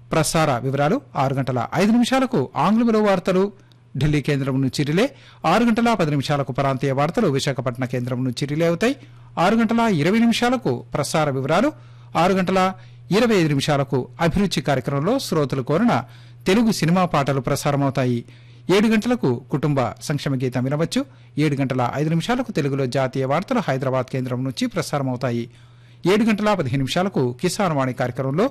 ప్రసార వివరాలు ఆరు గంటల ఐదు నిమిషాలకు ఆంగ్లంలో వార్తలు ఢిల్లీ కేంద్రం నుంచి రిలే ఆరు గంటల పది నిమిషాలకు ప్రాంతీయ వార్తలు విశాఖపట్నం కేంద్రం నుంచి రిలే అవుతాయి ఆరు గంటల ఇరవై నిమిషాలకు ప్రసార వివరాలు ఆరు గంటల ఇరవై ఐదు నిమిషాలకు అభిరుచి కార్యక్రమంలో శ్రోతలు కోరిన తెలుగు సినిమా పాటలు ప్రసారమవుతాయి ఏడు గంటలకు కుటుంబ సంక్షేమ గీతం వినవచ్చు ఏడు గంటల ఐదు నిమిషాలకు తెలుగులో జాతీయ వార్తలు హైదరాబాద్ కేంద్రం నుంచి ప్రసారమవుతాయి ఏడు గంటల పదిహేను నిమిషాలకు కిసాన్ వాణి కార్యక్రమంలో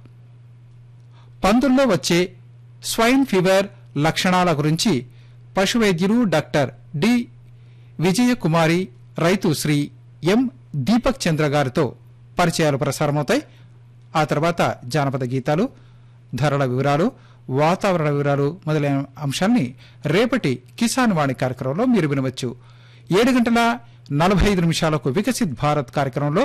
పందుల్లో వచ్చే స్వైన్ ఫీవర్ లక్షణాల గురించి పశు వైద్యులు డాక్టర్ డి విజయకుమారి రైతు శ్రీ ఎం దీపక్ చంద్ర గారితో పరిచయాలు ప్రసారమవుతాయి ఆ తర్వాత జానపద గీతాలు ధరల వివరాలు వాతావరణ వివరాలు మొదలైన అంశాన్ని రేపటి కిసాన్ వాణి కార్యక్రమంలో మీరు వినవచ్చు ఏడు గంటల నలభై ఐదు నిమిషాలకు వికసిత్ భారత్ కార్యక్రమంలో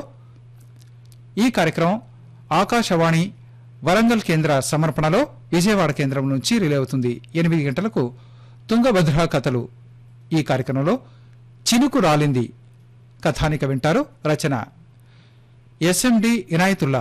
ఈ కార్యక్రమం ఆకాశవాణి వరంగల్ కేంద్ర సమర్పణలో విజయవాడ కేంద్రం నుంచి రిలే అవుతుంది ఎనిమిది గంటలకు తుంగభద్ర కథలు ఈ కార్యక్రమంలో చినుకు రాలింది కథానిక వింటారు రచన ఎస్ఎండి ఇనాయతుల్లా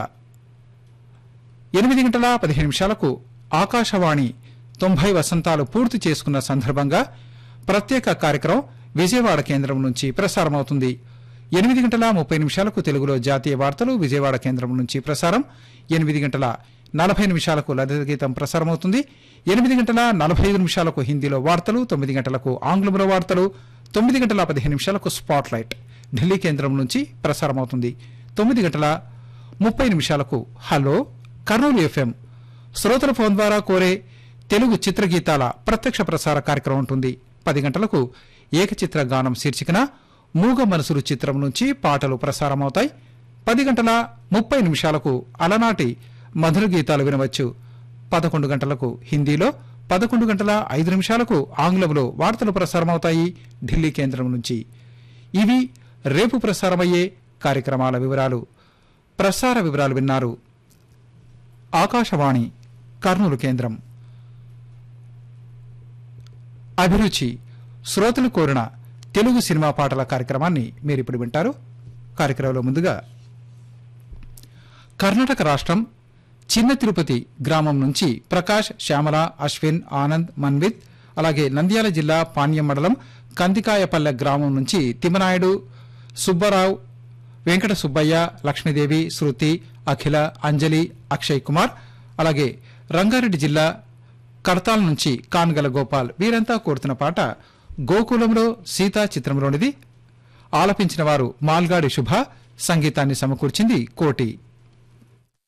ఎనిమిది గంటల పదిహేను నిమిషాలకు ఆకాశవాణి తొంభై వసంతాలు పూర్తి చేసుకున్న సందర్భంగా ప్రత్యేక కార్యక్రమం విజయవాడ కేంద్రం నుంచి ప్రసారమవుతుంది ఎనిమిది గంటల ముప్పై నిమిషాలకు తెలుగులో జాతీయ వార్తలు విజయవాడ కేంద్రం నుంచి ప్రసారం ఎనిమిది గంటల నలభై నిమిషాలకు లలిత గీతం ప్రసారమవుతుంది ఎనిమిది గంటల నలభై ఐదు నిమిషాలకు హిందీలో వార్తలు తొమ్మిది గంటలకు ఆంగ్లంలో వార్తలు తొమ్మిది గంటల పదిహేను నిమిషాలకు స్పాట్ లైట్ ఢిల్లీ కేంద్రం నుంచి ప్రసారమవుతుంది తొమ్మిది గంటల ముప్పై నిమిషాలకు హలో కర్నూలు ఎఫ్ఎం శ్రోతల ఫోన్ ద్వారా కోరే తెలుగు చిత్రగీతాల ప్రత్యక్ష ప్రసార కార్యక్రమం ఉంటుంది పది గంటలకు ఏకచిత్ర గానం శీర్షికన మూగ మనసులు చిత్రం నుంచి పాటలు ప్రసారమవుతాయి పది గంటల ముప్పై నిమిషాలకు అలనాటి మధుర గీతాలు వినవచ్చు పదకొండు గంటలకు హిందీలో పదకొండు గంటల ఐదు నిమిషాలకు ఆంగ్లంలో వార్తలు ప్రసారమవుతాయి ఢిల్లీ కేంద్రం నుంచి ఇవి రేపు ప్రసారమయ్యే కార్యక్రమాల వివరాలు ప్రసార వివరాలు విన్నారు ఆకాశవాణి కర్నూలు కేంద్రం అభిరుచి శ్రోతలు కోరిన తెలుగు సినిమా పాటల కార్యక్రమాన్ని మీరిప్పుడు వింటారు కార్యక్రమంలో ముందుగా కర్ణాటక రాష్ట్రం చిన్న తిరుపతి గ్రామం నుంచి ప్రకాష్ శ్యామల అశ్విన్ ఆనంద్ మన్విత్ అలాగే నంద్యాల జిల్లా పాణ్యం మండలం కందికాయపల్లె గ్రామం నుంచి తిమ్మనాయుడు సుబ్బారావు వెంకట సుబ్బయ్య లక్ష్మీదేవి శృతి అఖిల అంజలి అక్షయ్ కుమార్ అలాగే రంగారెడ్డి జిల్లా కడతాల్ నుంచి కాన్గల గోపాల్ వీరంతా కోరుతున్న పాట గోకులంలో సీతా చిత్రంలోనిది ఆలపించిన వారు మాల్గాడి శుభ సంగీతాన్ని సమకూర్చింది కోటి